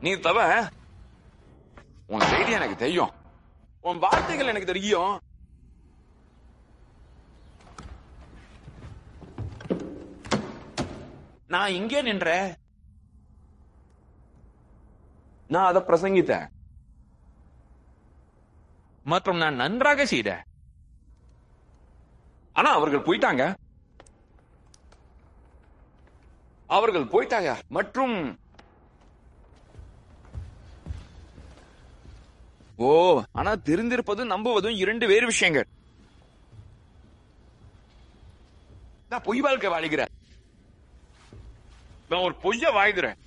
நீ தவ உன் தைரியம் எனக்கு தெரியும் உன் வார்த்தைகள் எனக்கு தெரியும் நான் இங்கே நின்ற நான் அதை பிரசங்கித்தேன் மற்றும் நான் நன்றாக செய்தேன் ஆனா அவர்கள் போயிட்டாங்க அவர்கள் போயிட்டாங்க மற்றும் ஓ ஆனா தெரிந்திருப்பதும் நம்புவதும் இரண்டு வேறு விஷயங்கள் நான் பொய் வாழ்க்கை வாழ்கிறேன் நான் ஒரு பொய்ய வாழ்கிறேன்